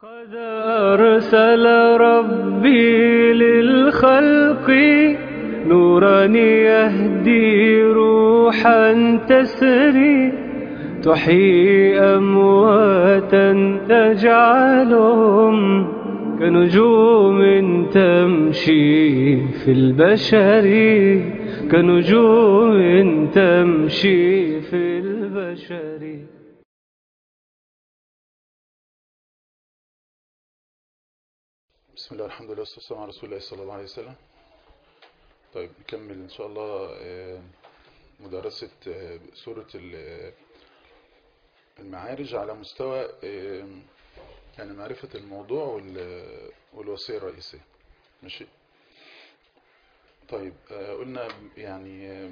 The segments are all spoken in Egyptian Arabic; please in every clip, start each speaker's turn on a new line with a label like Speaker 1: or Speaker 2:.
Speaker 1: قد أرسل ربي للخلق نورا يهدي روحا تسري تحيي أمواتا تجعلهم كنجوم تمشي في البشر كنجوم تمشي في البشر
Speaker 2: بسم الله والحمد لله والصلاة والسلام على رسول الله صلى الله عليه وسلم طيب نكمل إن شاء الله آه، مدرسة آه، سورة ال- المعارج على مستوى آه، يعني معرفة الموضوع وال- والوصية الرئيسية ماشي طيب آه، قلنا يعني آه،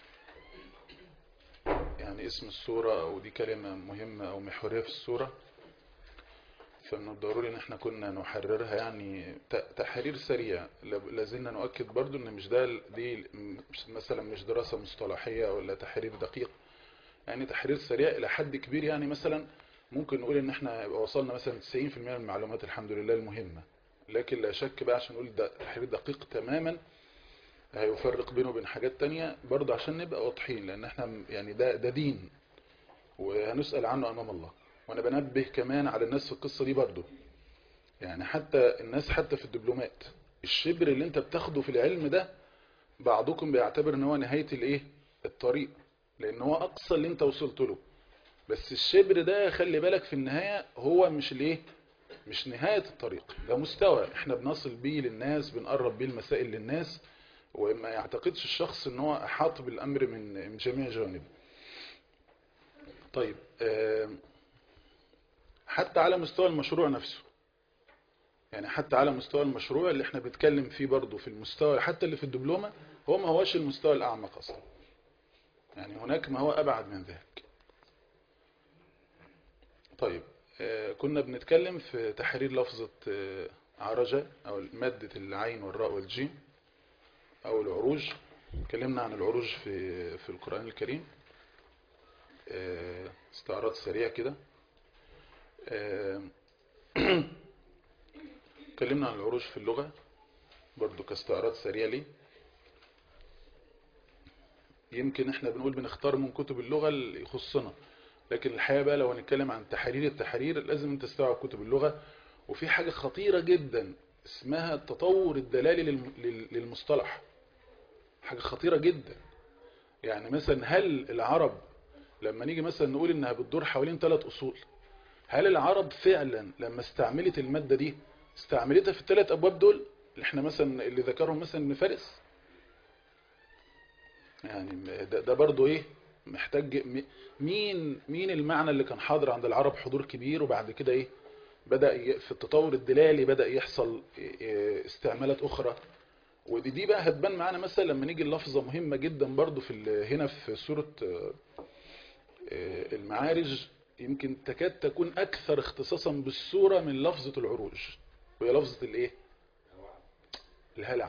Speaker 2: يعني اسم السورة أو دي كلمة مهمة أو محورية في السورة فمن الضروري ان احنا كنا نحررها يعني ت- تحرير سريع ل- لازلنا نؤكد برضو ان مش ده ال- دي ال- مش مثلا مش دراسة مصطلحية ولا تحرير دقيق يعني تحرير سريع الى حد كبير يعني مثلا ممكن نقول ان احنا يبقى وصلنا مثلا 90% من المعلومات الحمد لله المهمة لكن لا شك بقى عشان نقول ده تحرير دقيق تماما هيفرق بينه وبين حاجات تانية برضو عشان نبقى واضحين لان احنا م- يعني ده ده دين وهنسأل عنه امام الله وانا بنبه كمان على الناس في القصة دي برضو يعني حتى الناس حتى في الدبلومات الشبر اللي انت بتاخده في العلم ده بعضكم بيعتبر ان هو نهاية الايه الطريق لان هو اقصى اللي انت وصلت له بس الشبر ده خلي بالك في النهاية هو مش الايه مش نهاية الطريق ده مستوى احنا بنصل بيه للناس بنقرب بيه المسائل للناس وما يعتقدش الشخص ان هو احاط بالامر من من جميع جوانبه طيب آم، حتى على مستوى المشروع نفسه يعني حتى على مستوى المشروع اللي احنا بنتكلم فيه برضه في المستوى حتى اللي في الدبلومة هو ما هوش المستوى الأعمق أصلا يعني هناك ما هو أبعد من ذلك طيب آه، كنا بنتكلم في تحرير لفظة آه، عرجة أو مادة العين والراء والجيم أو العروج اتكلمنا عن العروج في في القرآن الكريم آه، استعراض سريع كده آه، اتكلمنا عن العروج في اللغة برضو كاستعراض سريع ليه يمكن احنا بنقول بنختار من كتب اللغة اللي يخصنا لكن الحقيقة بقى لو هنتكلم عن تحرير التحرير لازم انت تستوعب كتب اللغة وفي حاجة خطيرة جدا اسمها التطور الدلالي للم- لل- للمصطلح حاجة خطيرة جدا يعني مثلا هل العرب لما نيجي مثلا نقول انها بتدور حوالين ثلاث اصول هل العرب فعلا لما استعملت المادة دي استعملتها في الثلاث ابواب دول اللي احنا مثلا اللي ذكرهم مثلا ابن فارس يعني ده, ده برضو ايه محتاج م- مين مين المعنى اللي كان حاضر عند العرب حضور كبير وبعد كده ايه بدأ ي- في التطور الدلالي بدأ يحصل إيه إيه استعمالات اخرى ودي دي بقى هتبان معانا مثلا لما نيجي اللفظة مهمة جدا برضو في ال- هنا في سورة آه، آه، المعارج يمكن تكاد تكون أكثر اختصاصا بالسورة من لفظة العروج وهي لفظة الايه الهلع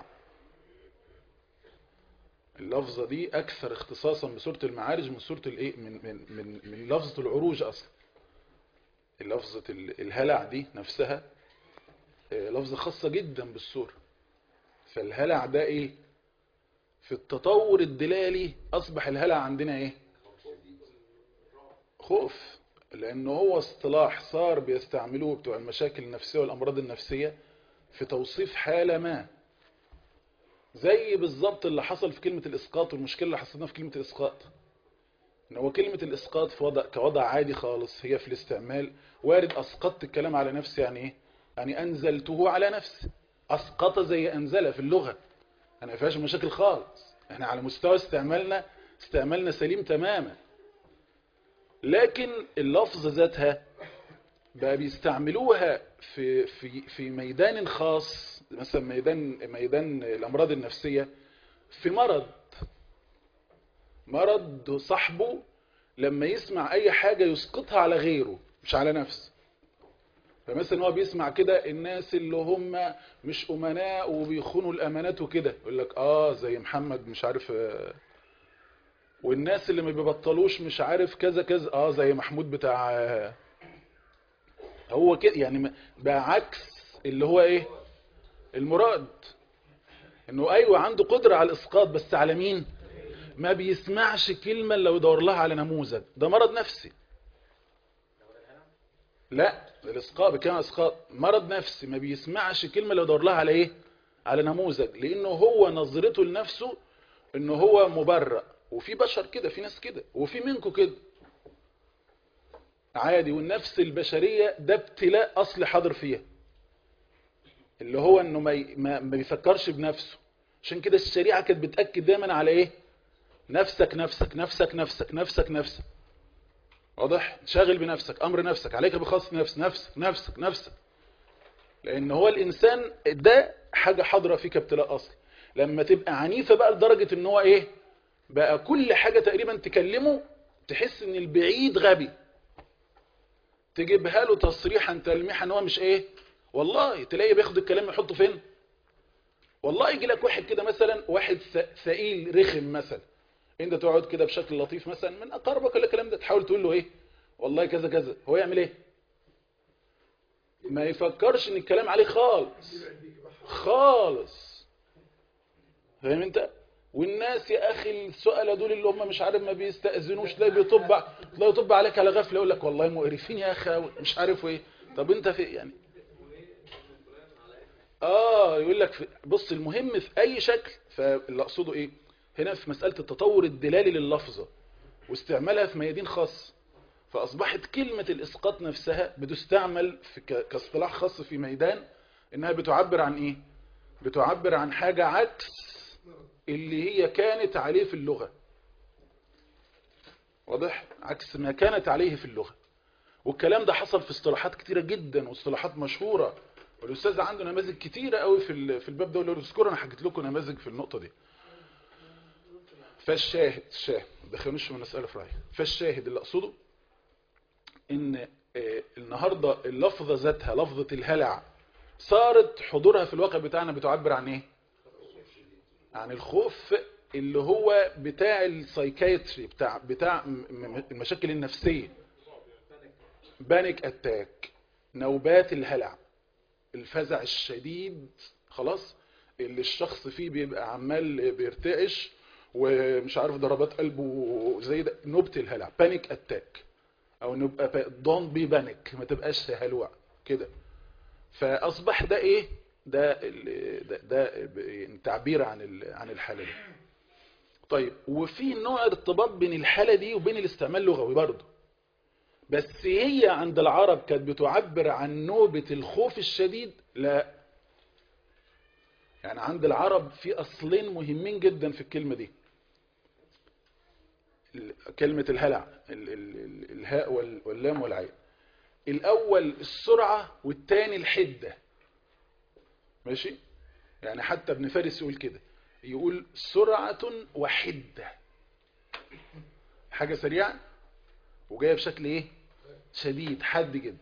Speaker 2: اللفظة دي أكثر اختصاصا بسورة المعارج من سورة الايه من من من من لفظة العروج أصلا اللفظة ال- الهلع دي نفسها آه، لفظة خاصة جدا بالسورة فالهلع ده ايه في التطور الدلالي أصبح الهلع عندنا ايه خوف لأنه هو اصطلاح صار بيستعملوه بتوع المشاكل النفسية والأمراض النفسية في توصيف حالة ما زي بالظبط اللي حصل في كلمة الإسقاط والمشكلة اللي حصلنا في كلمة الإسقاط إن هو كلمة الإسقاط في وضع كوضع عادي خالص هي في الاستعمال وارد أسقطت الكلام على نفسي يعني إيه؟ يعني أنزلته على نفسي أسقط زي أنزل في اللغة أنا ما فيهاش مشاكل خالص إحنا على مستوى استعمالنا استعمالنا سليم تماما لكن اللفظة ذاتها بقى بيستعملوها في في في ميدان خاص مثلا ميدان ميدان الامراض النفسيه في مرض مرض صاحبه لما يسمع اي حاجه يسقطها على غيره مش على نفسه فمثلا هو بيسمع كده الناس اللي هم مش امناء وبيخونوا الامانات وكده يقول لك اه زي محمد مش عارف آه والناس اللي ما بيبطلوش مش عارف كذا كذا اه زي محمود بتاع آه هو كده يعني م- بقى عكس اللي هو ايه المراد انه ايوه عنده قدرة على الاسقاط بس على مين ما بيسمعش كلمة لو يدور لها على نموذج ده مرض نفسي لا الاسقاط بكلمة اسقاط مرض نفسي ما بيسمعش كلمة لو يدور لها على ايه على نموذج لانه هو نظرته لنفسه انه هو مبرأ وفي بشر كده في ناس كده وفي منكم كده عادي والنفس البشرية ده ابتلاء اصل حاضر فيها اللي هو انه ما ي- ما ما بيفكرش بنفسه عشان كده الشريعة كانت بتأكد دايما على ايه نفسك نفسك نفسك نفسك نفسك نفسك واضح شاغل بنفسك امر نفسك عليك بخاص نفس نفسك نفسك نفسك لان هو الانسان ده حاجة حاضرة فيك ابتلاء اصل لما تبقى عنيفة بقى لدرجة ان هو ايه بقى كل حاجة تقريبا تكلمه تحس ان البعيد غبي تجيبها له تصريحا تلميحا ان هو مش ايه والله تلاقيه بياخد الكلام يحطه فين والله يجي لك واحد كده مثلا واحد ث- ثقيل رخم مثلا انت تقعد كده بشكل لطيف مثلا من اقاربك ولا الكلام ده تحاول تقول له ايه والله كذا كذا هو يعمل ايه ما يفكرش ان الكلام عليه خالص خالص فاهم انت والناس يا اخي السؤال دول اللي هم مش عارف ما بيستأذنوش تلاقي بيطب تلاقي يطب عليك على غفله يقول لك والله مقرفين يا اخي أوي، مش عارف ايه طب انت في يعني اه يقول لك في بص المهم في اي شكل فاللي اقصده ايه هنا في مسألة التطور الدلالي لللفظة واستعمالها في ميادين خاص فاصبحت كلمة الاسقاط نفسها بتستعمل في ك- كاصطلاح خاص في ميدان انها بتعبر عن ايه بتعبر عن حاجة عكس اللي هي كانت عليه في اللغة واضح عكس ما كانت عليه في اللغة والكلام ده حصل في اصطلاحات كتيرة جدا واصطلاحات مشهورة والاستاذ عنده نماذج كتيرة قوي في ال- في الباب ده ولو تذكروا انا حكيت لكم نماذج في النقطة دي فالشاهد الشاهد ما دخلناش من المسألة في رأيي فالشاهد اللي اقصده ان آه، النهاردة اللفظة ذاتها لفظة الهلع صارت حضورها في الواقع بتاعنا بتعبر عن ايه عن الخوف اللي هو بتاع السايكايتري بتاع بتاع م- م- المشاكل النفسية بانيك اتاك نوبات الهلع الفزع الشديد خلاص اللي الشخص فيه بيبقى عمال بيرتعش ومش عارف ضربات قلبه زي ده نوبة الهلع بانيك اتاك او نبقى دون بي بانيك ما تبقاش هلوع كده فاصبح ده ايه ده ال- ده, ده ب- تعبير عن ال- عن الحاله دي طيب وفي نوع ارتباط بين الحاله دي وبين الاستعمال اللغوي برضه بس هي عند العرب كانت بتعبر عن نوبة الخوف الشديد لا يعني عند العرب في أصلين مهمين جدا في الكلمة دي ال- كلمة الهلع ال- ال- ال- الهاء وال- واللام والعين الأول السرعة والتاني الحدة ماشي يعني حتى ابن فارس يقول كده يقول سرعة وحدة حاجة سريعة وجايه بشكل ايه شديد حاد جدا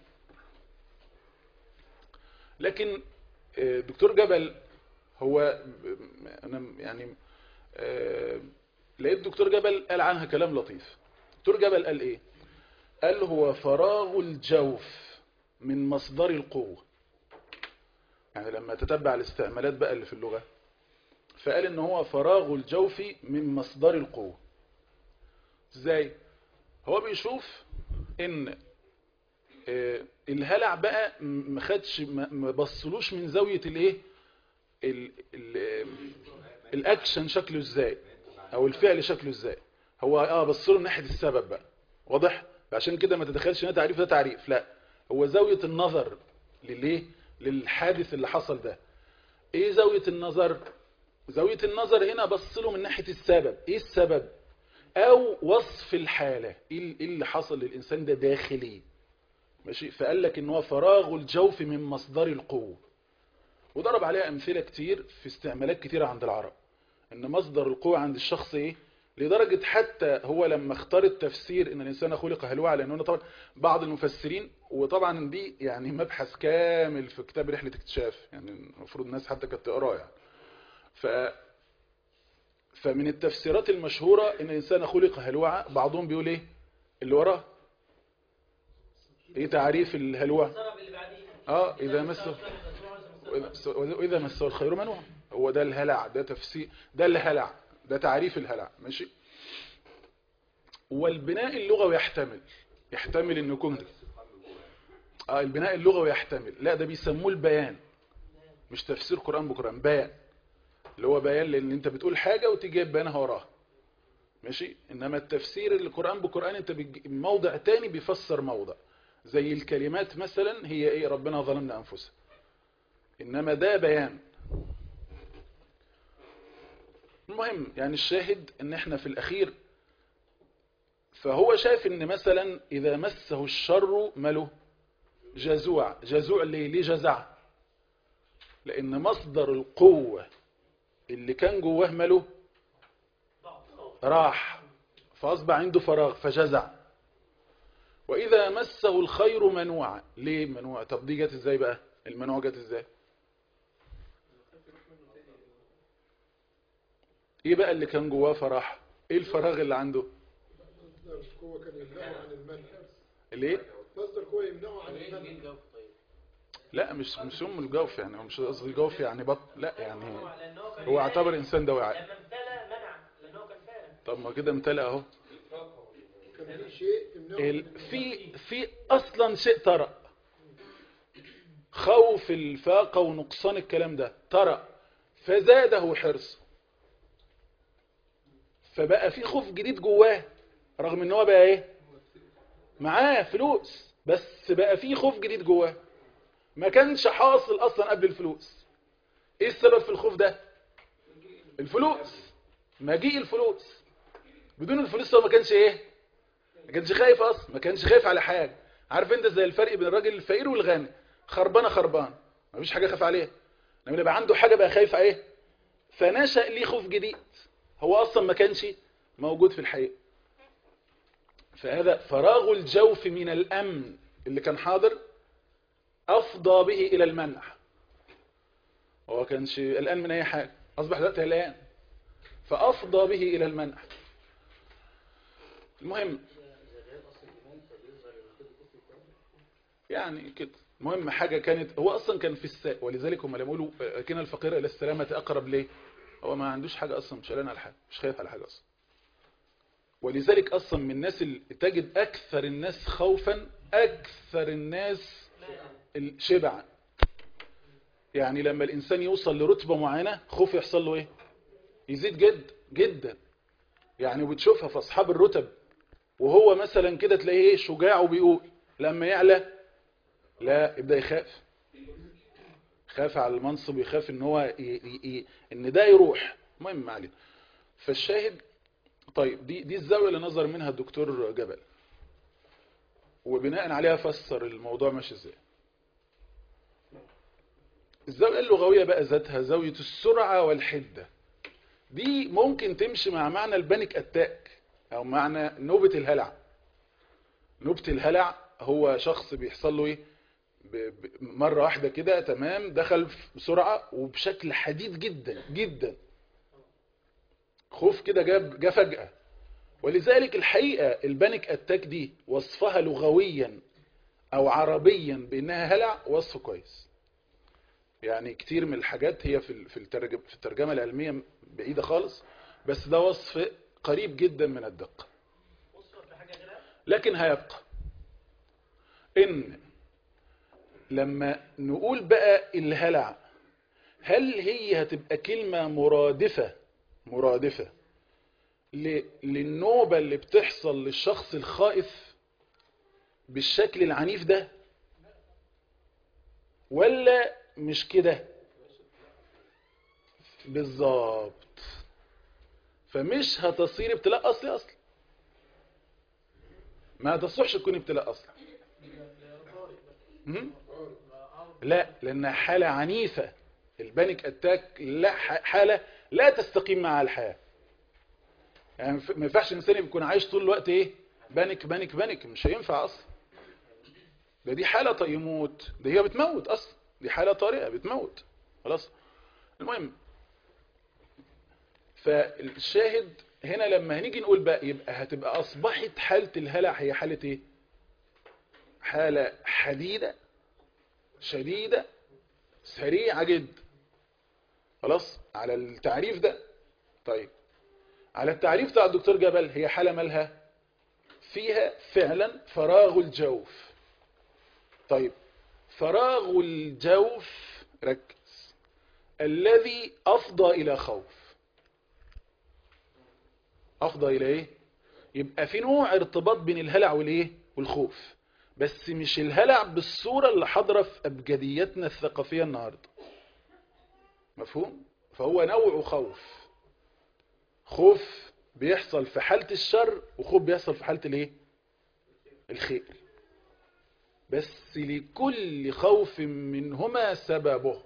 Speaker 2: لكن آه، دكتور جبل هو ب- انا يعني آه، لقيت دكتور جبل قال عنها كلام لطيف دكتور جبل قال ايه قال هو فراغ الجوف من مصدر القوة يعني لما تتبع الاستعمالات بقى اللي في اللغة فقال ان هو فراغ الجوف من مصدر القوة ازاي هو بيشوف ان آه، الهلع بقى م- ما خدش ما ما بصلوش من زاوية الايه ال- ال- الاكشن شكله ازاي او الفعل شكله ازاي هو اه بصله من ناحية السبب بقى واضح عشان كده ما تتخيلش ان ده تعريف ده تعريف لا هو زاوية النظر للايه للحادث اللي حصل ده ايه زاوية النظر زاوية النظر هنا بصله من ناحية السبب ايه السبب او وصف الحالة ايه ال- إيه اللي حصل للانسان ده داخلي ماشي فقال لك ان هو فراغ الجوف من مصدر القوة وضرب عليها امثلة كتير في استعمالات كتيرة عند العرب ان مصدر القوة عند الشخص ايه لدرجة حتى هو لما اختار التفسير ان الانسان خلق هلوعا لانه طبعا بعض المفسرين وطبعا دي يعني مبحث كامل في كتاب رحلة اكتشاف يعني المفروض الناس حتى كانت تقراه يعني ف فمن التفسيرات المشهورة ان الانسان خلق هلوعا بعضهم بيقول ايه اللي وراه ايه تعريف الهلوع
Speaker 3: السبب اللي بعديه
Speaker 2: اه اذا مسه وإذا- واذا مسه الخير منوع هو ده الهلع ده تفسير ده الهلع ده تعريف الهلع ماشي والبناء اللغوي يحتمل يحتمل انه كنت اه البناء اللغوي يحتمل لا ده بيسموه البيان مش تفسير قرآن بقرآن بيان اللي هو بيان لان انت بتقول حاجة وتيجي جايب بيانها وراها ماشي انما التفسير القرآن بقرآن انت بتج- موضع تاني بيفسر موضع زي الكلمات مثلا هي ايه ربنا ظلمنا انفسنا انما ده بيان المهم يعني الشاهد ان احنا في الاخير فهو شايف ان مثلا اذا مسه الشر ماله جزوع جزوع ليه ليه جزع لان مصدر القوة اللي كان جواه ماله راح فاصبح عنده فراغ فجزع واذا مسه الخير منوع ليه منوع طب دي جت ازاي بقى المنوع جت ازاي ايه بقى اللي كان جواه فراح ايه الفراغ اللي عنده
Speaker 4: مصدر القوة كان يمنعه عن المنع
Speaker 2: ليه
Speaker 4: مصدر القوة يمنعه عن المنع
Speaker 2: لا مش مش ام الجوف يعني هو مش قصدي الجوف يعني بط لا يعني
Speaker 3: لأن هو كان
Speaker 2: هو اعتبر انسان ده وعي
Speaker 3: لما امتلأ منع لأن هو كان فارغ
Speaker 2: طب ما كده امتلأ اهو
Speaker 4: كان في شيء يمنعه عن
Speaker 2: ال-
Speaker 4: المنع.
Speaker 2: في في اصلا شيء طرأ خوف الفاقة ونقصان الكلام ده طرأ فزاده حرصه فبقى في خوف جديد جواه رغم ان هو بقى ايه معاه فلوس بس بقى في خوف جديد جواه ما كانش حاصل اصلا قبل الفلوس ايه السبب في الخوف ده الفلوس مجيء الفلوس بدون الفلوس هو ما كانش ايه ما كانش خايف اصلا ما كانش خايف على حاجه عارف انت زي الفرق بين الراجل الفقير والغني خربانه خربان ما فيش حاجه خايف عليها لما يبقى عنده حاجه بقى خايف ايه فنشأ ليه خوف جديد هو اصلا ما كانش موجود في الحقيقه فهذا فراغ الجوف من الامن اللي كان حاضر افضى به الى المنع هو كانش قلقان من اي حاجه اصبح دلوقتي قلقان فافضى به الى المنع المهم يعني كده المهم حاجة كانت هو أصلا كان في الساء ولذلك هم لما يقولوا آه، كان الفقير إلى السلامة أقرب ليه هو ما عندوش حاجة أصلا مش قلقان على حاجة مش خايف على حاجة أصلا ولذلك أصلا من الناس اللي تجد أكثر الناس خوفا أكثر الناس الشبع يعني لما الإنسان يوصل لرتبة معينة خوف يحصل له إيه يزيد جد جدا يعني وبتشوفها في أصحاب الرتب وهو مثلا كده تلاقيه إيه شجاع وبيقول لما يعلى لا يبدأ يخاف خاف على المنصب يخاف ان هو ي... ي... ي... ان ده يروح المهم ما علينا فالشاهد طيب دي دي الزاويه اللي نظر منها الدكتور جبل وبناء عليها فسر الموضوع ماشي ازاي الزاويه اللغويه بقى ذاتها زاويه السرعه والحده دي ممكن تمشي مع معنى البانيك اتاك او معنى نوبه الهلع نوبه الهلع هو شخص بيحصل له ايه ب- ب- مرة واحدة كده تمام دخل في- بسرعة وبشكل حديد جدا جدا خوف كده جاب جا فجأة ولذلك الحقيقة البانيك اتاك دي وصفها لغويا او عربيا بانها هلع وصف كويس يعني كتير من الحاجات هي في ال- في الترجم في الترجمة العلمية بعيدة خالص بس ده وصف قريب جدا من الدقة
Speaker 3: وصلت لحاجة غيرها
Speaker 2: لكن هيبقى ان لما نقول بقى الهلع هل هي هتبقى كلمة مرادفة مرادفة ل- للنوبة اللي بتحصل للشخص الخائف بالشكل العنيف ده ولا مش كده بالظبط فمش هتصير ابتلاء اصلي اصلا ما تصلحش تكون ابتلاء اصلا مم؟ لا لانها حالة عنيفة البانيك اتاك لا ح- حالة لا تستقيم مع الحياة يعني ف- ما ينفعش الانسان يكون عايش طول الوقت ايه بانيك بانيك بانيك مش هينفع اصلا ده دي حالة ط- يموت ده هي بتموت اصلا دي حالة طارئة بتموت خلاص المهم فالشاهد هنا لما هنيجي نقول بقى يبقى هتبقى اصبحت حالة الهلع هي حالة ايه حالة حديدة شديدة سريعة جدا خلاص على التعريف ده طيب على التعريف بتاع الدكتور جبل هي حالة مالها فيها فعلا فراغ الجوف طيب فراغ الجوف ركز الذي أفضى إلى خوف أفضى إلى إيه يبقى في نوع ارتباط بين الهلع والإيه والخوف بس مش الهلع بالصورة اللي حاضرة في أبجديتنا الثقافية النهاردة مفهوم فهو نوع خوف خوف بيحصل في حالة الشر وخوف بيحصل في حالة الايه الخير بس لكل خوف منهما سببه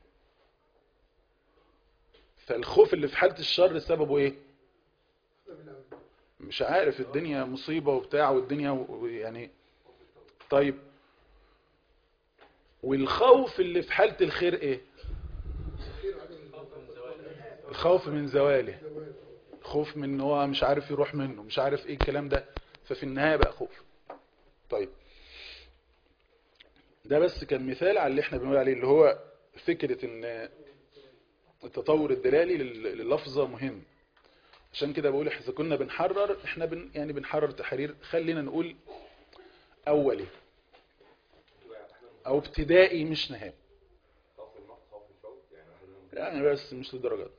Speaker 2: فالخوف اللي في حالة الشر سببه ايه مش عارف الدنيا مصيبة وبتاع والدنيا و- يعني طيب والخوف اللي في حالة الخير ايه
Speaker 4: خير عليه
Speaker 2: الخوف من زواله خوف من ان هو مش عارف يروح منه مش عارف ايه الكلام ده ففي النهاية بقى خوف طيب ده بس كان مثال على اللي احنا بنقول عليه اللي هو فكرة ان التطور الدلالي لل- لللفظة مهم عشان كده بقول اذا كنا بنحرر احنا بن يعني بنحرر تحرير خلينا نقول اولي او ابتدائي مش نهائي يعني بس مش للدرجة دي.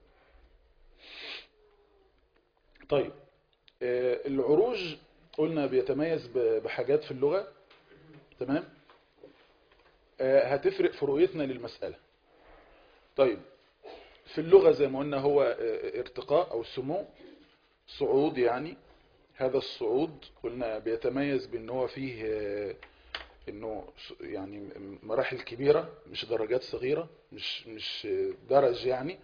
Speaker 2: طيب آه، العروج قلنا بيتميز ب- بحاجات في اللغة تمام آه، هتفرق في رؤيتنا للمسألة طيب في اللغة زي ما قلنا هو آه، ارتقاء أو سمو صعود يعني هذا الصعود قلنا بيتميز بأن هو فيه آه، انه س- يعني مراحل كبيرة مش درجات صغيرة مش مش آه، درج يعني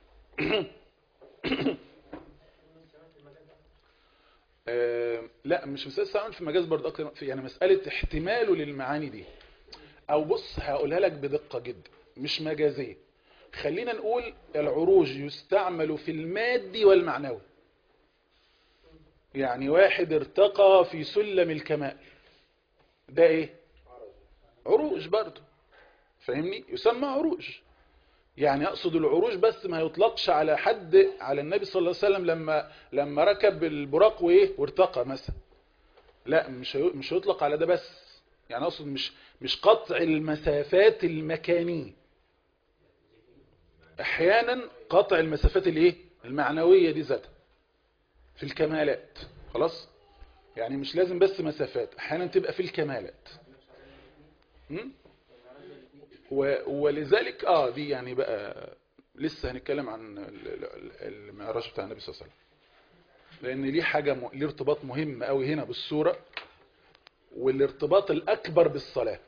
Speaker 2: آه، لا مش مسألة استعمال في المجاز برضه أكتر في يعني مسألة احتماله للمعاني دي أو بص هقولها لك بدقة جدا مش مجازية خلينا نقول العروج يستعمل في المادي والمعنوي يعني واحد ارتقى في سلم الكمال ده ايه عروج برضه فاهمني يسمى عروج يعني اقصد العروج بس ما يطلقش على حد على النبي صلى الله عليه وسلم لما لما ركب البراق وايه وارتقى مثلا لا مش هي- مش هيطلق على ده بس يعني اقصد مش مش قطع المسافات المكانيه احيانا قطع المسافات الايه المعنويه دي ذاتها في الكمالات خلاص يعني مش لازم بس مسافات احيانا تبقى في الكمالات م? و- ولذلك اه دي يعني بقى لسه هنتكلم عن ال- ال- المعراج بتاع النبي صلى الله عليه وسلم لان ليه حاجه م... ليه ارتباط مهم قوي هنا بالصوره والارتباط الاكبر بالصلاه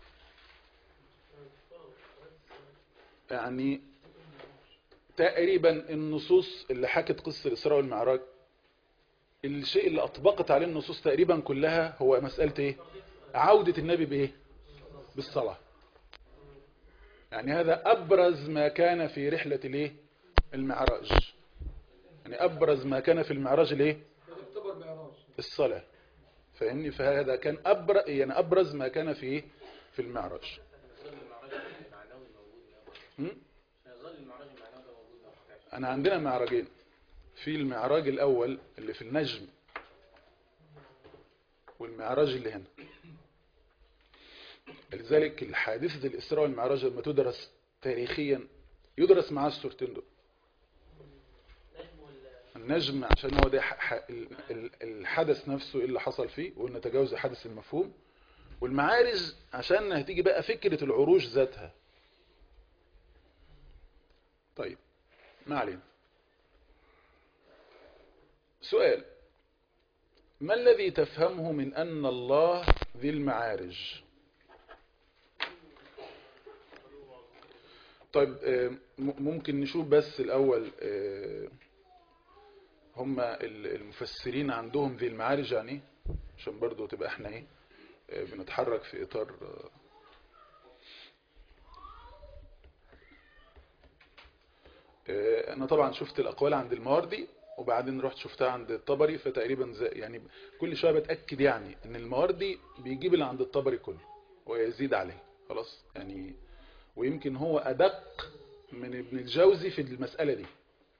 Speaker 2: يعني تقريبا النصوص اللي حكت قصه الاسراء والمعراج الشيء اللي اطبقت عليه النصوص تقريبا كلها هو مساله ايه عوده النبي بايه بالصلاه يعني هذا أبرز ما كان في رحلة الايه المعراج يعني أبرز ما كان في المعراج الايه
Speaker 4: يعتبر معراج
Speaker 2: الصلاة فاهمني فهذا كان أبرز يعني أبرز ما كان في إيه؟ في المعراج هم؟ أنا عندنا معراجين في المعراج الأول اللي في النجم والمعراج اللي هنا لذلك الحادثة الإسراء والمعراج لما تدرس تاريخيا يدرس معاه السورتين دول النجم عشان هو ده ح- ح- ال- ال- الحدث نفسه إيه اللي حصل فيه وإن تجاوز حدث المفهوم والمعارج عشان هتيجي بقى فكرة العروج ذاتها طيب ما علينا سؤال ما الذي تفهمه من أن الله ذي المعارج طيب آه، م- ممكن نشوف بس الأول آه، هم ال- المفسرين عندهم ذي المعارج يعني إيه؟ عشان برضو تبقى احنا ايه آه، بنتحرك في إطار آه، آه، أنا طبعا شفت الأقوال عند المواردي وبعدين رحت شفتها عند الطبري فتقريبا زي يعني كل شويه بتاكد يعني ان المواردي بيجيب اللي عند الطبري كله ويزيد عليه خلاص يعني ويمكن هو ادق من ابن الجوزي في المساله دي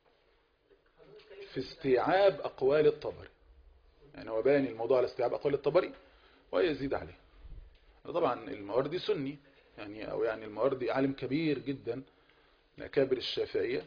Speaker 2: في استيعاب اقوال الطبري يعني هو باني الموضوع على استيعاب اقوال الطبري ويزيد عليه طبعا المواردي سني يعني او يعني المواردي عالم كبير جدا من اكابر الشافعيه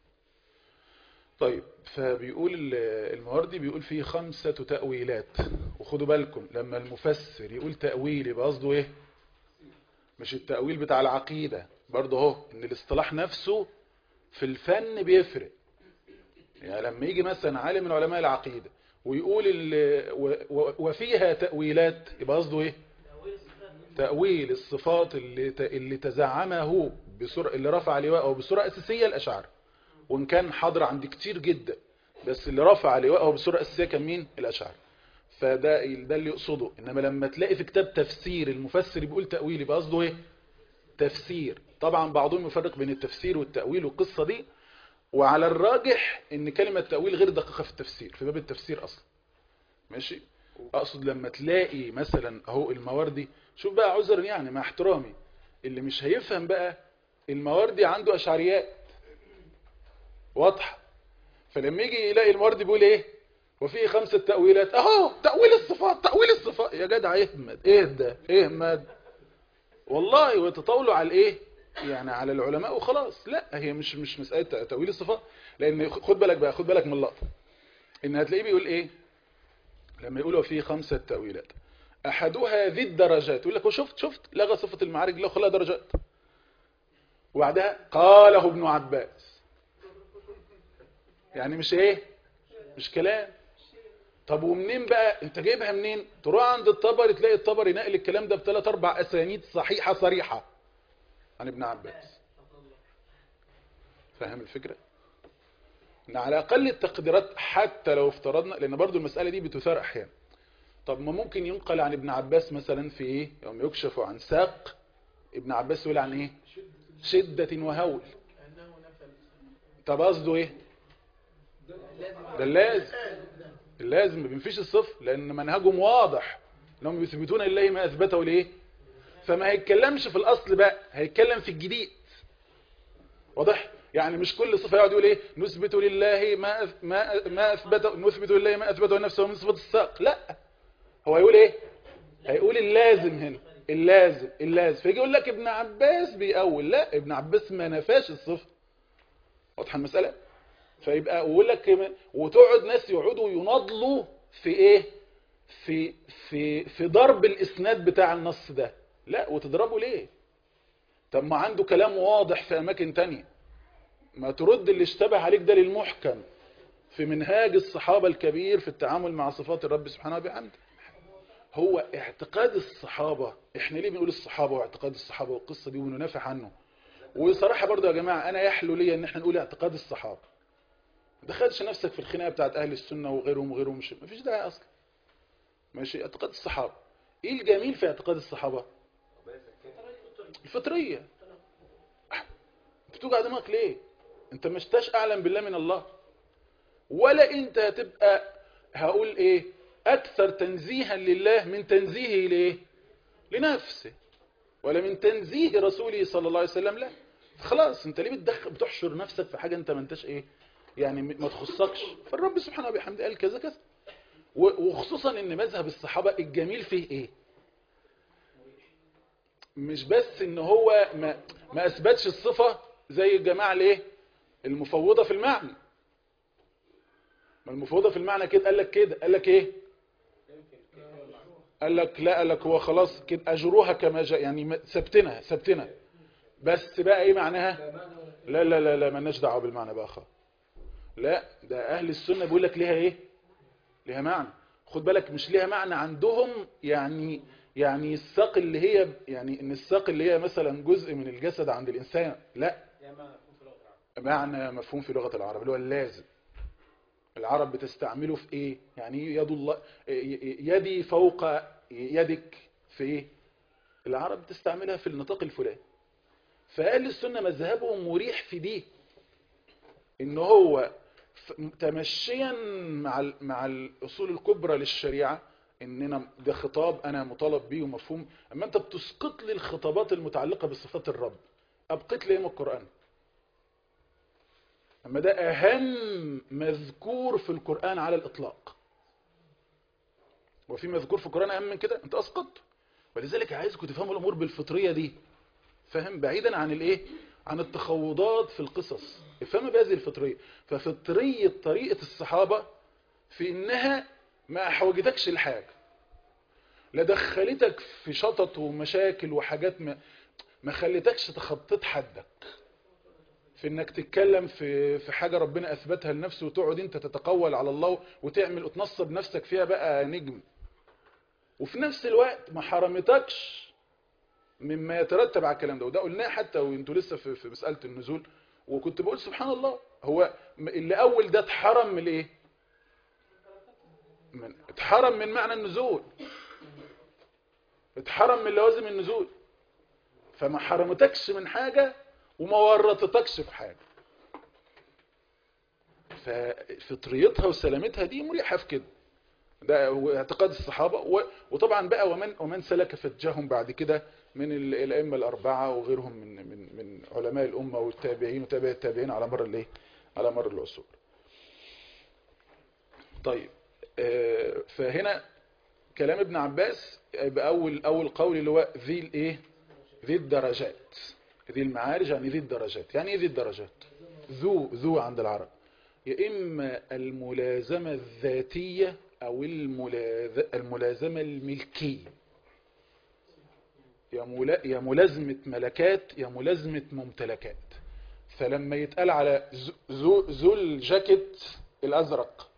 Speaker 2: طيب فبيقول ال- المواردي بيقول فيه خمسة تأويلات وخدوا بالكم لما المفسر يقول تأويل يبقى قصده ايه مش التأويل بتاع العقيدة برضه اهو ان الاصطلاح نفسه في الفن بيفرق يعني لما يجي مثلا عالم من علماء العقيدة ويقول ال- و- و- وفيها تأويلات يبقى قصده ايه تأويل الصفات اللي ت- اللي تزعمه بسرعة اللي رفع لواءه بصورة أساسية الأشعار وإن كان حاضر عند كتير جدا بس اللي رفع لواءه بصورة أساسية كان مين الأشعار فده ده اللي يقصده إنما لما تلاقي في كتاب تفسير المفسر بيقول تأويل يبقى قصده إيه تفسير طبعا بعضهم يفرق بين التفسير والتأويل والقصة دي وعلى الراجح إن كلمة تأويل غير دقيقة في التفسير في باب التفسير أصلا ماشي اقصد لما تلاقي مثلا اهو المواردي شوف بقى عذرا يعني مع احترامي اللي مش هيفهم بقى المواردي عنده اشعريات واضحه فلما يجي يلاقي المواردي بيقول ايه وفي خمسه تاويلات اهو تاويل الصفات تاويل الصفات يا جدع اهمد اهدى اهمد والله وتطاولوا على الايه يعني على العلماء وخلاص لا هي مش مش مساله تاويل الصفات لان خد بالك بقى خد بالك من اللقطه ان هتلاقيه بيقول ايه لما يقولوا فيه خمسة تأويلات أحدها ذي الدرجات يقول لك وشفت شفت لغى صفة المعارج لو خلاها درجات وبعدها قاله ابن عباس يعني مش ايه مش كلام طب ومنين بقى انت جايبها منين تروح عند الطبري تلاقي الطبري نقل الكلام ده بثلاث اربع اسانيد صحيحة صريحة عن ابن عباس فاهم الفكرة ان على اقل التقديرات حتى لو افترضنا لان برضو المسألة دي بتثار احيانا طب ما ممكن ينقل عن ابن عباس مثلا في ايه يوم يكشف عن ساق ابن عباس يقول عن ايه شدة وهول طب قصده ايه ده اللازم اللازم ما بينفيش الصفر لان منهجهم واضح انهم يثبتون لله ما اثبته ليه فما هيتكلمش في الاصل بقى هيتكلم في الجديد واضح يعني مش كل صفه يقعد يقول ايه نثبت لله ما أث- ما ما اثبته نثبت لله ما اثبته نفسه من صفه الساق لا هو يقول ايه هيقول اللازم هنا اللازم اللازم فيجي يقول لك ابن عباس بيقول لا ابن عباس ما نفاش الصفه واضحه المساله فيبقى ويقول لك كمان وتقعد ناس يقعدوا يناضلوا في ايه في في في ضرب الاسناد بتاع النص ده لا وتضربه ليه طب ما عنده كلام واضح في اماكن تانية ما ترد اللي اشتبه عليك ده للمحكم في منهاج الصحابة الكبير في التعامل مع صفات الرب سبحانه وبحمده هو اعتقاد الصحابة احنا ليه بنقول الصحابة واعتقاد الصحابة والقصة دي وننافح عنه وصراحة برضه يا جماعة انا يحلو لي ان احنا نقول اعتقاد الصحابة ما دخلش نفسك في الخناقة بتاعت اهل السنة وغيرهم وغيرهم مش مفيش داعي اصلا ماشي اعتقاد الصحابة ايه الجميل في اعتقاد الصحابة الفطرية بتوجع دماغك ليه انت مش تاش اعلم بالله من الله ولا انت هتبقى هقول ايه اكثر تنزيها لله من تنزيهه لايه لنفسه ولا من تنزيه رسوله صلى الله عليه وسلم لا خلاص انت ليه بتدخل بتحشر نفسك في حاجة انت ما انتش ايه يعني ما تخصكش فالرب سبحانه وبحمده قال كذا كذا و- وخصوصا ان مذهب الصحابة الجميل فيه ايه مش بس ان هو ما, ما اثبتش الصفة زي الجماعة الايه المفوضة في المعنى ما المفوضة في المعنى كده قال لك كده قال لك ايه قال لك لا قال لك هو خلاص كده اجروها كما جاء يعني ما- ثبتنا ثبتنا بس بقى ايه معناها لا لا لا لا مالناش دعوه بالمعنى بقى خالص لا ده اهل السنه بيقول لك ليها ايه ليها معنى خد بالك مش ليها معنى عندهم يعني يعني الساق اللي هي يعني ان الساق اللي هي مثلا جزء من الجسد عند الانسان لا معنى مفهوم في لغه العرب اللي هو اللازم العرب بتستعمله في ايه يعني يد الله يدي فوق يدك في ايه العرب بتستعملها في النطاق الفلاني فأهل السنة مذهبهم مريح في دي ان هو ف- تمشيا مع ال- مع الاصول الكبرى للشريعه اننا ده خطاب انا مطالب بيه ومفهوم اما انت بتسقط لي الخطابات المتعلقه بصفات الرب ابقيت لي ايه من القران اما ده اهم مذكور في القران على الاطلاق وفي مذكور في القران اهم من كده انت اسقطته ولذلك عايزكم تفهموا الامور بالفطريه دي فاهم بعيدا عن الايه عن التخوضات في القصص افهمها بهذه الفطريه ففطريه طريقه الصحابه في انها ما حوجتكش لحاجه لا دخلتك في شطط ومشاكل وحاجات ما ما خلتكش تخطيت حدك في انك تتكلم في في حاجه ربنا اثبتها لنفسه وتقعد انت تتقول على الله وتعمل وتنصب نفسك فيها بقى نجم وفي نفس الوقت ما حرمتكش مما يترتب على الكلام ده وده قلناه حتى وانتوا لسه في, في مساله النزول وكنت بقول سبحان الله هو م- اللي اول ده اتحرم من الايه من اتحرم من معنى النزول اتحرم من لوازم النزول فما حرمتكش من حاجه وما ورطتكش في حاجه ففطريتها وسلامتها دي مريحه في كده ده هو اعتقاد الصحابة و- وطبعا بقى ومن ومن سلك فتجاههم بعد كده من ال- الأئمة الأربعة وغيرهم من من من علماء الأمة والتابعين وتابع التابعين على مر الايه على مر العصور. طيب آه، فهنا كلام ابن عباس يبقى أول أول قول اللي هو ذي الايه ذي الدرجات ذي المعارج يعني ذي الدرجات يعني ايه ذي الدرجات ذو ذو عند العرب يا إما الملازمة الذاتية أو الملاز- الملازمة الملكية يا ملا- يا ملازمة ملكات يا ملازمة ممتلكات فلما يتقال على ذو- ذو ذو الجاكيت الأزرق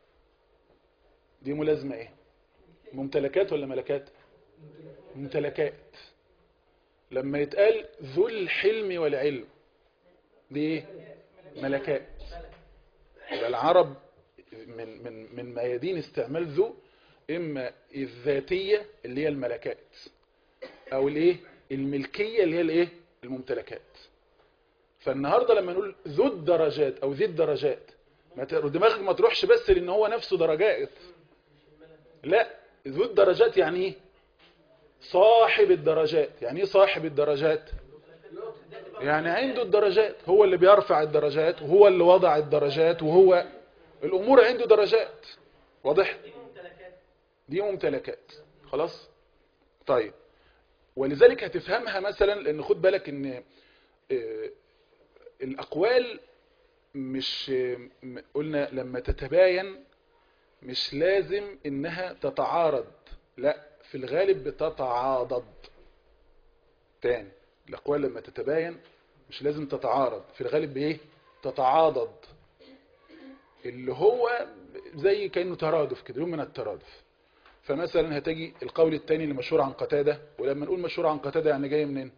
Speaker 2: دي ملازمة إيه؟ ممتلكات ولا ملكات؟ ممتلكات لما يتقال ذو الحلم والعلم دي إيه؟ ملكات يبقى العرب من من من ميادين استعمال ذو اما الذاتيه اللي هي الملكات او الايه الملكيه اللي هي الايه الممتلكات فالنهارده لما نقول ذو الدرجات او ذي الدرجات ما ت- دماغك ما تروحش بس لان هو نفسه درجات لا ذو الدرجات يعني ايه صاحب الدرجات يعني ايه صاحب الدرجات يعني عنده الدرجات هو اللي بيرفع الدرجات وهو اللي وضع الدرجات وهو الأمور عنده درجات واضح دي ممتلكات خلاص طيب ولذلك هتفهمها مثلا لأن خد بالك ان آه، الأقوال مش آه، م- قلنا لما تتباين مش لازم انها تتعارض لا في الغالب بتتعاضد تاني الأقوال لما تتباين مش لازم تتعارض في الغالب بإيه تتعاضد اللي هو زي كأنه ترادف كده يوم من الترادف فمثلا هتجي القول الثاني اللي مشهور عن قتادة ولما نقول مشهور عن قتادة يعني جاي منين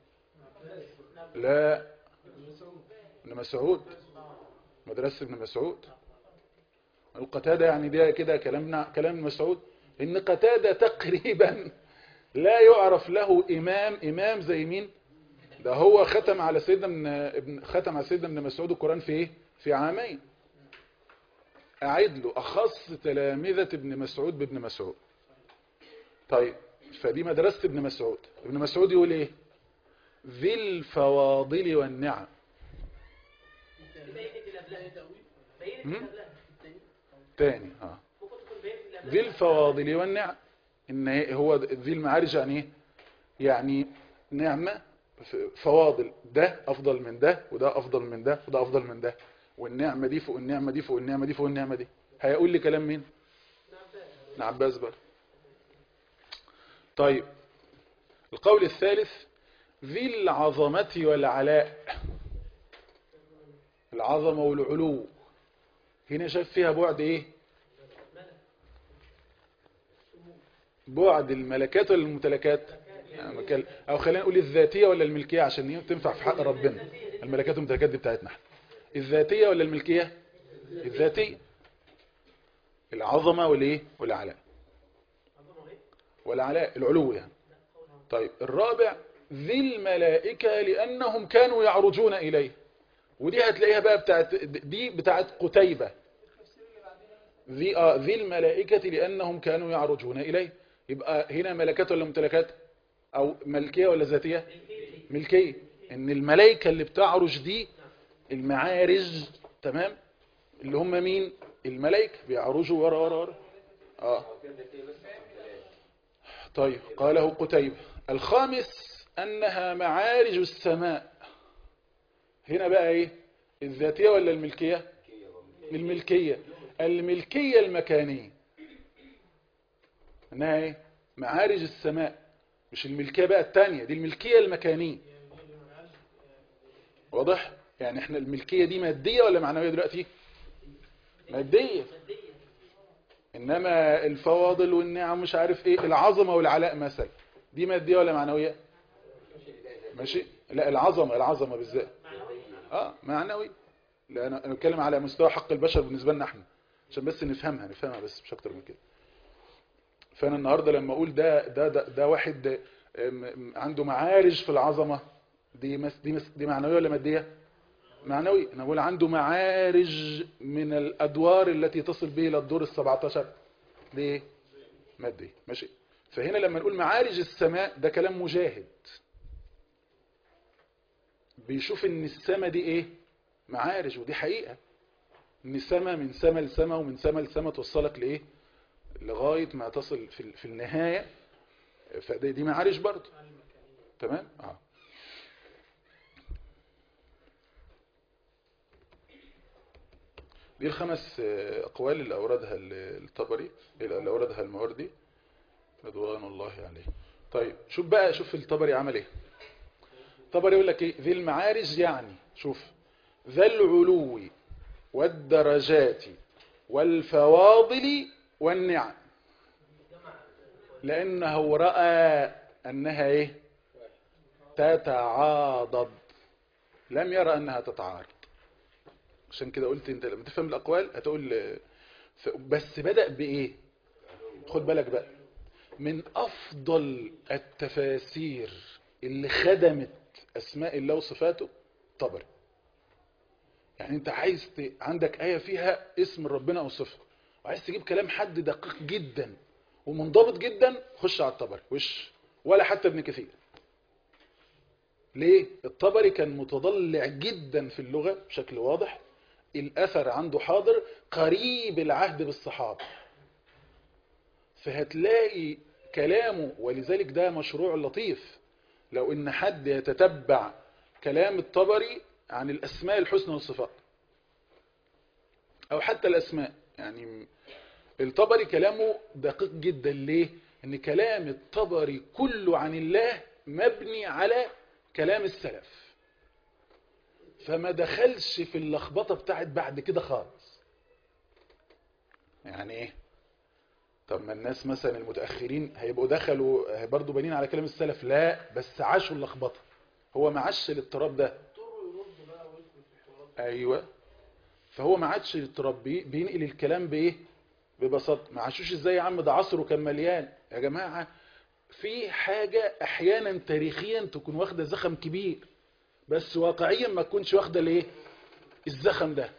Speaker 2: لا ابن مسعود مدرسة ابن مسعود القتادة يعني ده كده كلامنا كلام ابن مسعود ان قتادة تقريبا لا يعرف له امام امام زي مين ده هو ختم على سيدنا من ابن ختم على سيدنا ابن مسعود القرآن في ايه في عامين أعد له أخص تلامذة ابن مسعود بابن مسعود طيب فدي مدرسة ابن مسعود ابن مسعود يقول ايه ذي الفواضل والنعم
Speaker 3: بينت الأبلة بينت
Speaker 2: مم؟
Speaker 3: الأبلة
Speaker 2: تاني اه
Speaker 3: ممكن تكون بينت الأبلة
Speaker 2: ذي الفواضل والنعم ان هي- هو ذي المعارج يعني ايه يعني نعمة ف- فواضل ده افضل من ده وده افضل من ده وده افضل من ده والنعمة دي فوق النعمة دي فوق النعمة دي فوق النعمة دي هيقول لي كلام مين ابن عباس بقى طيب القول الثالث ذي العظمة والعلاء العظمة والعلو هنا شاف فيها بعد ايه بعد الملكات ولا الممتلكات يعني مكال- او خلينا نقول الذاتية ولا الملكية عشان هي تنفع في حق ربنا الملكات والممتلكات دي بتاعتنا احنا الذاتية ولا الملكية الذاتية العظمة والايه والعلاء والعلاء العلو يعني طيب الرابع ذي الملائكة لأنهم كانوا يعرجون إليه ودي هتلاقيها بقى بتاعت دي بتاعت قتيبة ذي آه ذي الملائكة لأنهم كانوا يعرجون إليه يبقى هنا ملكات ولا ممتلكات أو ملكية ولا ذاتية ملكية إن الملائكة اللي بتعرج دي المعارج تمام اللي هم مين الملائكة بيعرجوا ورا ورا ورا آه طيب قاله قتيبة الخامس أنها معارج السماء هنا بقى إيه الذاتية ولا الملكية الملكية الملكية المكانية انها ايه معارج السماء مش الملكية بقى التانية دي الملكية المكانية واضح يعني احنا الملكية دي مادية ولا معنوية دلوقتي مادية انما الفواضل والنعم مش عارف ايه العظمة والعلاء مثلا دي مادية ولا معنوية ماشي لا العظمة العظمة بالذات اه معنوي لا انا أنا بتكلم على مستوى حق البشر بالنسبة لنا احنا عشان بس نفهمها نفهمها بس مش اكتر من كده فانا النهارده لما اقول ده ده ده, ده واحد آم، عنده معارج في العظمه دي مس دي مس دي معنويه ولا ماديه معنوي انا بقول عنده معارج من الادوار التي تصل به الى الدور ال17 دي ماديه ماشي فهنا لما نقول معارج السماء ده كلام مجاهد بيشوف ان السماء دي ايه معارج ودي حقيقه ان سما من سما لسما ومن سما لسما توصلك لايه لغايه ما تصل في ال- في النهايه فدي دي معارج برضه تمام اه دي الخمس آه، اقوال اللي اوردها ال- الطبري اللي اوردها الموردي رضوان الله عليه طيب شوف بقى شوف الطبري عمل ايه الطبري يقول لك ايه ذي المعارج يعني شوف ذا العلو والدرجات والفواضل والنعم لأنه رأى أنها إيه تتعاضد لم يرى أنها تتعارض عشان كده قلت أنت لما تفهم الأقوال هتقول آه، ف- بس بدأ بإيه خد بالك بقى من أفضل التفاسير اللي خدمت أسماء الله وصفاته طبري يعني انت عايز ت... عندك آية فيها اسم ربنا او صفة وعايز تجيب كلام حد دقيق جدا ومنضبط جدا خش على الطبري وش ولا حتى ابن كثير ليه الطبري كان متضلع جدا في اللغة بشكل واضح الأثر عنده حاضر قريب العهد بالصحابة فهتلاقي كلامه ولذلك ده مشروع لطيف لو ان حد يتتبع كلام الطبري عن الأسماء الحسنى والصفات أو حتى الأسماء يعني الطبري كلامه دقيق جدا ليه؟ إن كلام الطبري كله عن الله مبني على كلام السلف فما دخلش في اللخبطة بتاعت بعد كده خالص يعني ايه طب ما الناس مثلا المتأخرين هيبقوا دخلوا برضو بنين على كلام السلف لا بس عاشوا اللخبطة هو ما عاش الاضطراب ده ايوه فهو ما عادش الاضطراب بي- بينقل الكلام بايه ببساطه ما عاشوش ازاي يا عم ده عصره كان مليان يا جماعه في حاجه احيانا تاريخيا تكون واخده زخم كبير بس واقعيا ما تكونش واخده الايه الزخم ده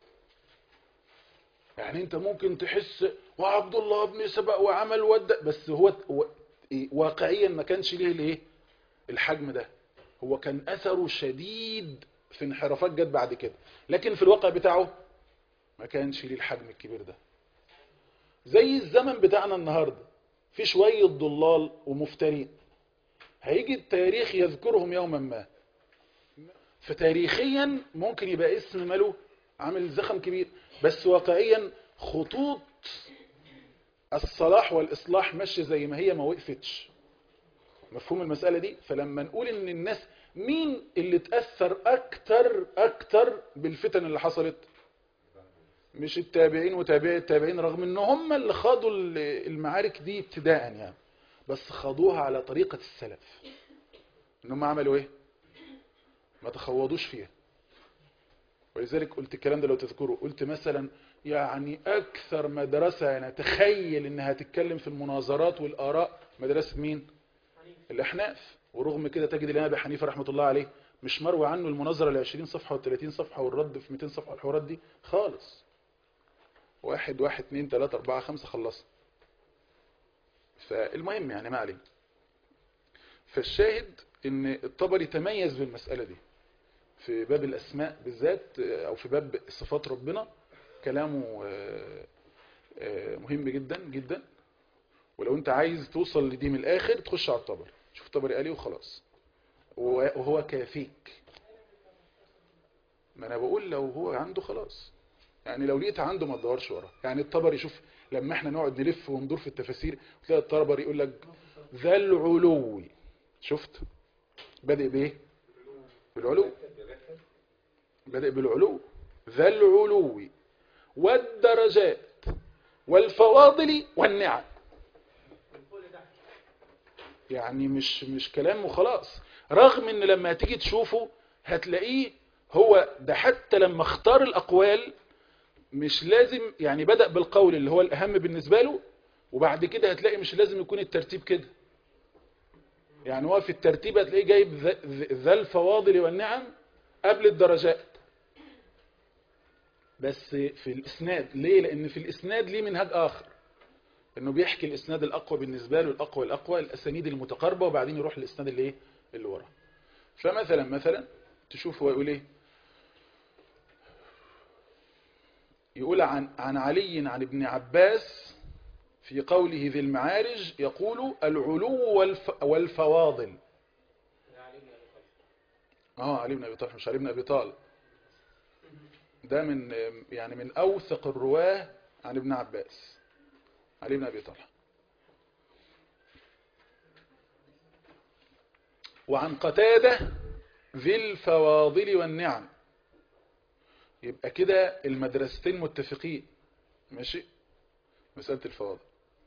Speaker 2: يعني انت ممكن تحس وعبد الله بن سبأ وعمل ود بس هو هو- إيه، واقعيا ما كانش ليه الايه الحجم ده هو كان اثره شديد في انحرافات جت بعد كده لكن في الواقع بتاعه ما كانش ليه الحجم الكبير ده زي الزمن بتاعنا النهارده في شويه ضلال ومفترين هيجي التاريخ يذكرهم يوما ما فتاريخيا ممكن يبقى اسم ماله عامل زخم كبير بس واقعيا خطوط الصلاح والإصلاح ماشية زي ما هي ما وقفتش مفهوم المسألة دي فلما نقول ان الناس مين اللي تأثر اكتر اكتر بالفتن اللي حصلت مش التابعين وتابعي التابعين رغم ان هم اللي خاضوا ال- المعارك دي ابتداء يعني بس خاضوها على طريقة السلف انهم عملوا ايه ما تخوضوش فيها ولذلك قلت الكلام ده لو تذكروا قلت مثلا يعني اكثر مدرسة يعني تخيل انها تتكلم في المناظرات والاراء مدرسة مين الاحناف ورغم كده تجد الامام ابي حنيفه رحمه الله عليه مش مروي عنه المناظره ال 20 صفحه وال 30 صفحه والرد في 200 صفحه الحوارات دي خالص واحد واحد اتنين تلاتة اربعة خمسة خلصنا فالمهم يعني ما علينا فالشاهد ان الطبري تميز بالمسألة دي في باب الاسماء بالذات او في باب صفات ربنا كلامه آه، آه، مهم جدا جدا ولو انت عايز توصل لدي من الاخر تخش على الطبري شوف الطبري قال ايه وخلاص وهو كافيك ما انا بقول لو هو عنده خلاص يعني لو لقيت عنده ما تدورش وراه يعني الطبري شوف لما احنا نقعد نلف وندور في التفاسير تلاقي الطبري يقول لك ذا العلو شفت بادئ بايه بالعلو بادئ بالعلو ذا العلو والدرجات والفواضل والنعم يعني مش مش كلام وخلاص رغم ان لما تيجي تشوفه هتلاقيه هو ده حتى لما اختار الاقوال مش لازم يعني بدأ بالقول اللي هو الاهم بالنسبة له وبعد كده هتلاقي مش لازم يكون الترتيب كده يعني هو في الترتيب هتلاقيه جايب ذا- ذا الفواضل والنعم قبل الدرجات بس في الاسناد ليه لان في الاسناد ليه منهج اخر انه بيحكي الاسناد الاقوى بالنسبه له الاقوى الاقوى الاسانيد المتقاربه وبعدين يروح للاسناد اللي ايه اللي وراه فمثلا مثلا تشوف هو يقول ايه يقول عن عن علي عن ابن عباس في قوله ذي المعارج يقول العلو والف والفواضل اه علي بن ابي طالب مش علي بن ابي طالب ده من يعني من اوثق الرواه عن ابن عباس علي بن ابي طالب وعن قتاده ذي الفواضل والنعم يبقى كده المدرستين متفقين ماشي مسألة الفواضل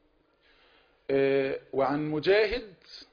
Speaker 2: آه، وعن مجاهد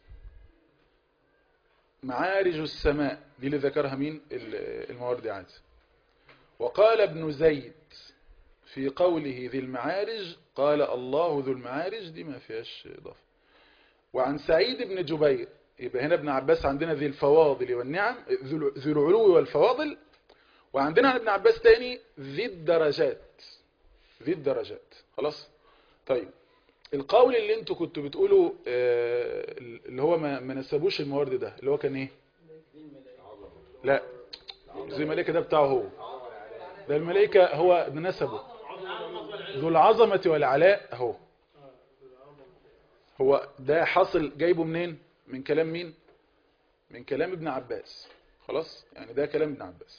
Speaker 2: معارج السماء دي اللي ذكرها مين ال- المواردي عاد وقال ابن زيد في قوله ذي المعارج قال الله ذو المعارج دي ما فيهاش إضافة وعن سعيد بن جبير يبقى هنا ابن عباس عندنا ذي الفواضل والنعم ذو ذو العلو والفواضل وعندنا عن ابن عباس تاني ذي الدرجات ذي الدرجات خلاص طيب القول اللي انتوا كنتوا بتقولوا آه، اللي هو ما ما نسبوش الموارد ده اللي هو كان ايه لا زي الملائكه ده بتاعه هو ده الملائكه هو نسبه ذو العظمه والعلاء هو هو ده حاصل جايبه منين من كلام مين من كلام ابن عباس خلاص يعني ده كلام ابن عباس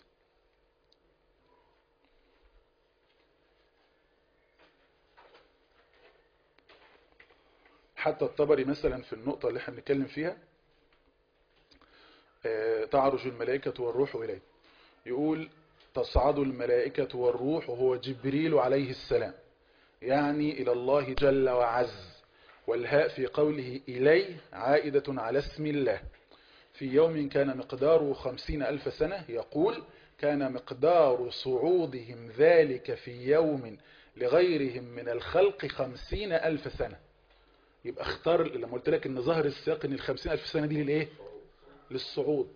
Speaker 2: حتى الطبري مثلا في النقطة اللي احنا بنتكلم فيها آه، تعرج الملائكة والروح إليه يقول تصعد الملائكة والروح وهو جبريل عليه السلام يعني إلى الله جل وعز والهاء في قوله إليه عائدة على اسم الله في يوم كان مقداره خمسين ألف سنة يقول كان مقدار صعودهم ذلك في يوم لغيرهم من الخلق خمسين ألف سنة يبقى اختار لما قلت لك ان ظهر السياق ان الخمسين ألف سنة دي للايه للصعود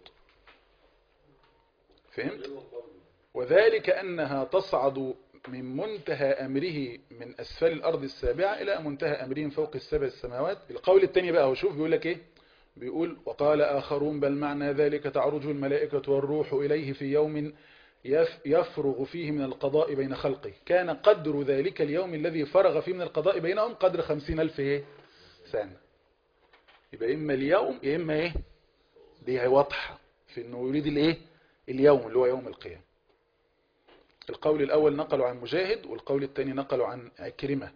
Speaker 2: فهمت وذلك أنها تصعد من منتهى أمره من أسفل الأرض السابعة إلى منتهى أمرهم فوق السبع السماوات القول الثاني بقى هو شوف بيقول لك إيه بيقول وقال آخرون بل معنى ذلك تعرج الملائكة والروح إليه في يوم يف- يفرغ فيه من القضاء بين خلقه كان قدر ذلك اليوم الذي فرغ فيه من القضاء بينهم قدر خمسين ألف إيه؟ سنة يبقى إما اليوم يا إما إيه دي هي واضحة في أنه يريد الإيه اليوم اللي هو يوم القيامة القول الأول نقلوا عن مجاهد والقول الثاني نقلوا عن عكرمة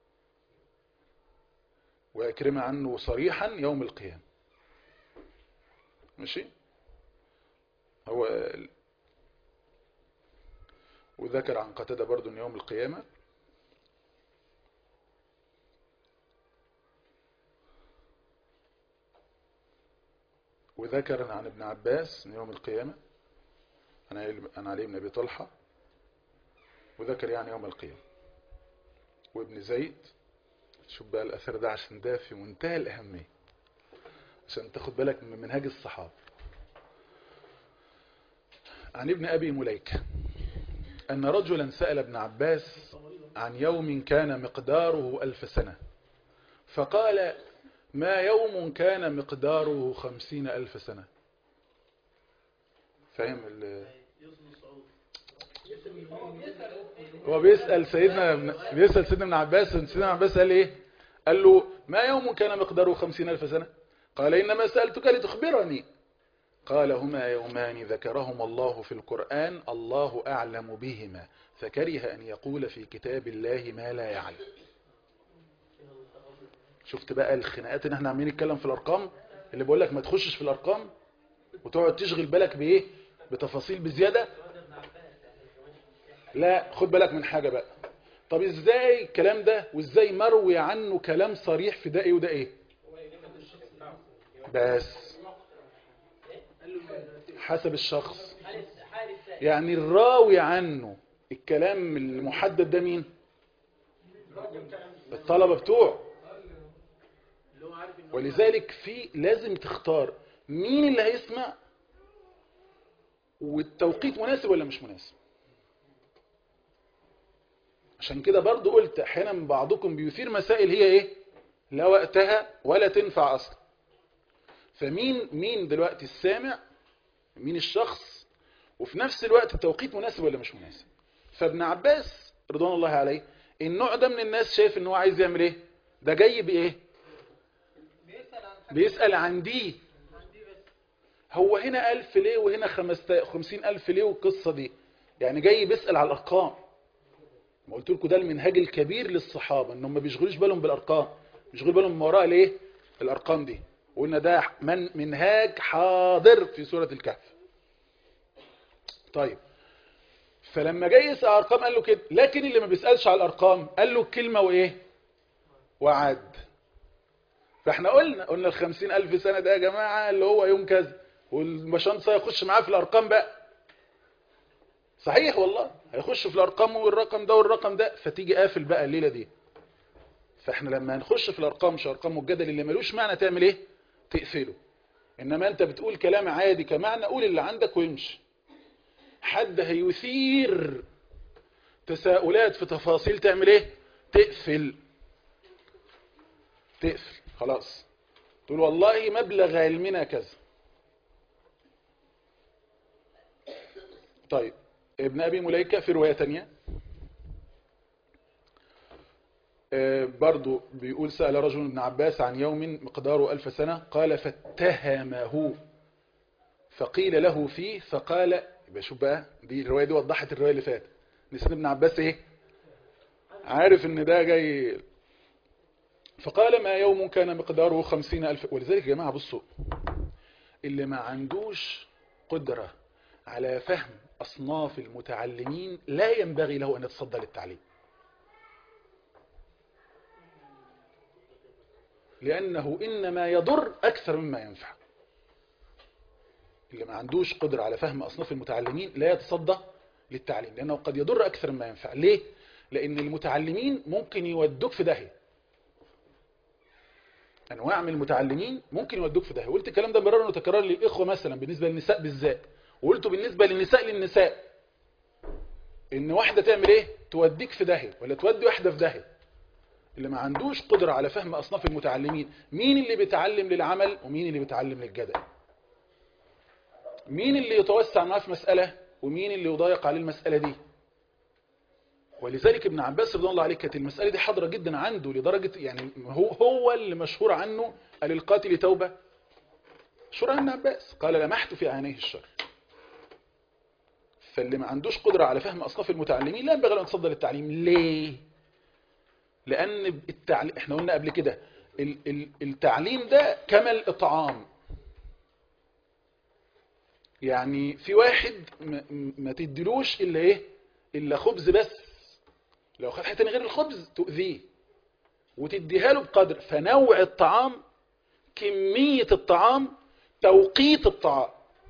Speaker 2: وعكرمة عنه صريحا يوم القيامة ماشي هو وذكر عن قتادة برضو ان يوم القيامة وذكر عن ابن عباس ان يوم القيامة عن علي- عن علي بن ابي طلحة وذكر يعني يوم القيامة وابن زيد شوف بقى الاثر ده عشان ده في منتهى الاهمية عشان تاخد بالك من منهاج الصحابة عن ابن ابي مليكة أن رجلا سأل ابن عباس عن يوم كان مقداره ألف سنة فقال ما يوم كان مقداره خمسين ألف سنة فاهم ال- هو بيسأل سيدنا ابن- بيسأل سيدنا ابن عباس سيدنا ابن عباس قال ايه قال له ما يوم كان مقداره خمسين ألف سنة قال إنما سألتك لتخبرني قال هما يومان ذكرهما الله في القرآن الله أعلم بهما فكره أن يقول في كتاب الله ما لا يعلم شفت بقى الخناقات ان احنا عمالين نتكلم في الارقام اللي بقول لك ما تخشش في الارقام وتقعد تشغل بالك بايه بتفاصيل بزياده لا خد بالك من حاجه بقى طب ازاي الكلام ده وازاي مروي عنه كلام صريح في ده ايه وده ايه بس حسب الشخص يعني الراوي عنه الكلام المحدد ده مين الطلبة بتوعه ولذلك في لازم تختار مين اللي هيسمع والتوقيت مناسب ولا مش مناسب عشان كده برضو قلت احيانا بعضكم بيثير مسائل هي ايه لا وقتها ولا تنفع اصلا فمين مين دلوقتي السامع مين الشخص وفي نفس الوقت التوقيت مناسب ولا مش مناسب فابن عباس رضوان الله عليه النوع ده من الناس شايف ان هو عايز يعمل ايه ده جاي بايه بيسأل عن دي هو هنا ألف ليه وهنا خمسة- خمسين ألف ليه والقصة دي يعني جاي بيسأل على الأرقام ما قلت لكم ده المنهاج الكبير للصحابة انهم ما بيشغلوش بالهم بالأرقام بيشغلوا بالهم من وراء الايه الأرقام دي وقلنا ده من منهاج حاضر في سورة الكهف طيب فلما جاي يسأل على الأرقام قال له كده لكن اللي ما بيسألش على الأرقام قال له كلمة وإيه وعد فاحنا قلنا قلنا الخمسين ألف سنة ده يا جماعة اللي هو يوم كذا والباشمهندس هيخش معاه في الأرقام بقى صحيح والله هيخش في الأرقام والرقم ده والرقم ده فتيجي قافل بقى الليلة دي فاحنا لما هنخش في الأرقام مش أرقام والجدل اللي ملوش معنى تعمل ايه تقفله إنما أنت بتقول كلام عادي كمعنى قول اللي عندك ويمشي حد هيثير تساؤلات في تفاصيل تعمل ايه تقفل تقفل خلاص تقول والله مبلغ علمنا كذا طيب ابن أبي مليكة في رواية تانية آه، برضو بيقول سأل رجل ابن عباس عن يوم مقداره ألف سنة قال فاتهمه فقيل له فيه فقال يبقى شوف بقى دي الرواية دي وضحت الرواية اللي فاتت نسيت ابن عباس ايه عارف ان ده جاي فقال ما يوم كان مقداره خمسين ألف ولذلك يا جماعة بصوا اللي ما عندوش قدرة على فهم أصناف المتعلمين لا ينبغي له أن يتصدى للتعليم لأنه إنما يضر أكثر مما ينفع اللي ما عندوش قدرة على فهم أصناف المتعلمين لا يتصدى للتعليم لأنه قد يضر أكثر مما ينفع ليه؟ لأن المتعلمين ممكن يودوك في داهية أنواع من المتعلمين ممكن يودوك في داهية وقلت الكلام ده مرارا وتكرار للإخوة مثلا بالنسبة للنساء بالذات وقلته بالنسبة للنساء للنساء إن واحدة تعمل إيه؟ توديك في داهية ولا تودي واحدة في داهية اللي ما عندوش قدرة على فهم أصناف المتعلمين مين اللي بيتعلم للعمل ومين اللي بيتعلم للجدل مين اللي يتوسع معاه في مسألة ومين اللي يضايق عليه المسألة دي ولذلك ابن عباس رضي الله عليه كانت المسألة دي حاضرة جدا عنده لدرجة يعني هو هو اللي مشهور عنه قال القاتل توبة مشهور عن ابن عباس قال لمحت في عينيه الشر فاللي ما عندوش قدرة على فهم أصناف المتعلمين لا ينبغي له أن يتصدى للتعليم ليه؟ لأن التعليم احنا قلنا قبل كده ال- ال- التعليم ده كما الإطعام يعني في واحد ما, ما تديلوش إلا إيه؟ إلا خبز بس لو خد حاجة تانية غير الخبز تؤذيه وتديها له بقدر فنوع الطعام كمية الطعام توقيت الطعام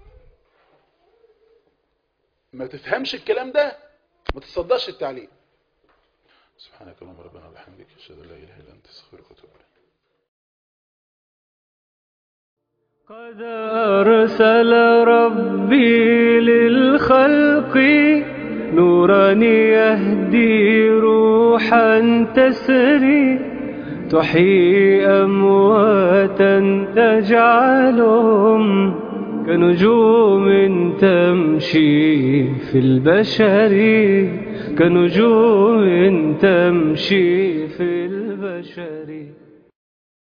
Speaker 2: ما تفهمش الكلام ده ما تصدقش التعليم سبحانك اللهم ربنا وبحمدك اشهد ان لا اله الا انت استغفرك واتوب اليك
Speaker 1: قد أرسل ربي للخلق نورا يهدي روحا تسري تحيي أمواتا تجعلهم كنجوم تمشي في البشر كنجوم تمشي في البشر